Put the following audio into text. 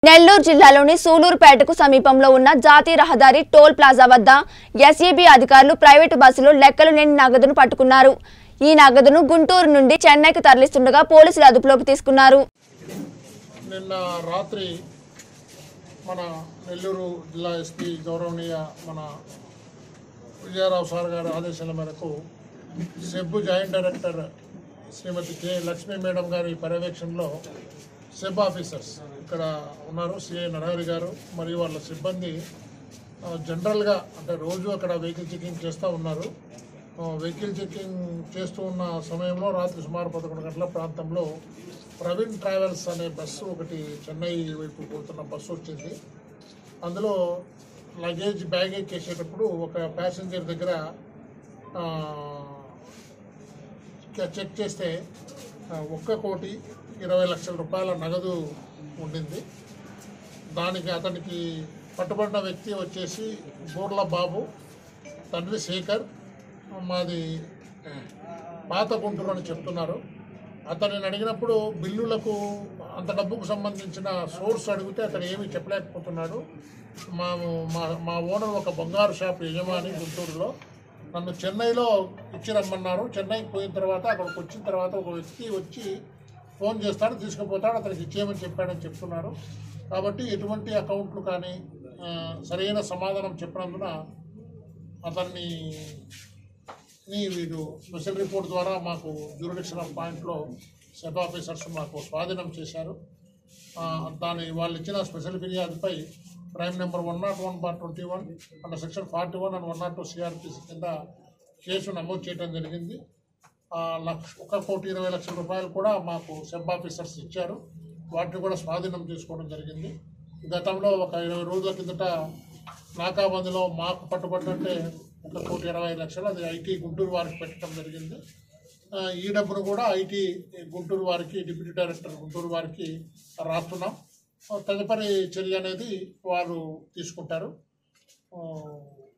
నెల్లూరు జిల్లాలోని సూలూరుపేటకు సమీపంలో ఉన్న జాతీయ రహదారి టోల్ ప్లాజా వద్ద ఎస్ఈబి అధికారులు ప్రైవేటు బస్సులో లెక్కలు లేని నగదును పట్టుకున్నారు ఈ నగదును గుంటూరు నుండి చెన్నైకి తరలిస్తుండగా పోలీసులు అదుపులోకి తీసుకున్నారు నిన్న రాత్రి మన నెల్లూరు జిల్లా ఎస్పీ గౌరవనీయ మన విజయరావు సార్ గారి ఆదేశాల మేరకు SEB joint director Shrimati K Lakshmi madam గారి పర్యవేక్షణలో సెబ్ ఆఫీసర్స్ ఇక్కడ ఉన్నారు సిఐ నరహరి గారు మరియు వాళ్ళ సిబ్బంది ఆ, జనరల్గా అంటే రోజు అక్కడ వెహికల్ చెకింగ్ చేస్తూ ఉన్నారు ఆ, వెహికల్ చెకింగ్ చేస్తూ ఉన్న సమయంలో రాత్రి సుమారు పదకొండు గంటల ప్రాంతంలో ప్రవీణ్ ట్రావెల్స్ అనే బస్సు ఒకటి చెన్నై వైపు పోతున్న బస్సు వచ్చింది అందులో లగేజ్ బ్యాగ్ ఎక్కేసేటప్పుడు ఒక ప్యాసింజర్ దగ్గర ఆ, చె- చెక్ చేస్తే ఆ, ఒక్క కోటి ఇరవై లక్షల రూపాయల నగదు ఉండింది దానికి అతనికి పట్టుబడిన వ్యక్తి వచ్చేసి బోర్ల బాబు తండ్రి శేఖర్ మాది పాత గుంటూరు అని చెప్తున్నారు అతనిని అడిగినప్పుడు బిల్లులకు అంత డబ్బుకు సంబంధించిన సోర్స్ అడిగితే అతను ఏమీ చెప్పలేకపోతున్నాడు మా మా మా ఓనర్ ఒక బంగారు షాప్ యజమాని గుంటూరులో నన్ను చెన్నైలో ఇచ్చి రమ్మన్నారు చెన్నైకి పోయిన తర్వాత అక్కడికి వచ్చిన తర్వాత ఒక వ్యక్తి వచ్చి ఫోన్ చేస్తాడు తీసుకుపోతాడు అతనికి ఇచ్చేయమని చెప్పాడని చెప్తున్నారు కాబట్టి ఎటువంటి అకౌంట్లు కానీ ఆ, సరైన సమాధానం చెప్పినందున అతన్ని ని వీడు స్పెషల్ రిపోర్ట్ ద్వారా మాకు జ్యూరిడిక్షన్ ఆఫ్ పాయింట్లో సెబ్ ఆఫీసర్స్ మాకు స్వాధీనం చేశారు ఆ, దాని వాళ్ళు ఇచ్చిన స్పెషల్ ఫిర్యాదుపై prime number one nought one bar twenty one and section forty one and one nought two CrPC కింద కేసు నమోదు చేయడం జరిగింది ఆ, లక్ష ఒక కోటి ఇరవై లక్షల రూపాయలు కూడా మాకు సెబ్ ఆఫీసర్స్ ఇచ్చారు వాటిని కూడా స్వాధీనం చేసుకోవడం జరిగింది గతంలో ఒక ఇరవై రోజుల కిందట నాకాబందిలో మాకు పట్టుబడినట్టే ఒక కోటి ఇరవై ఐదు లక్షలు అది ఐటీ గుంటూరు వారికి పెట్టడం జరిగింది ఆ, ఈ డబ్బును కూడా ఐటీ గుంటూరు వారికి డిప్యూటీ డైరెక్టర్ గుంటూరు వారికి రాస్తున్నాం ఆ, తదుపరి చర్య అనేది వారు తీసుకుంటారు ఆ,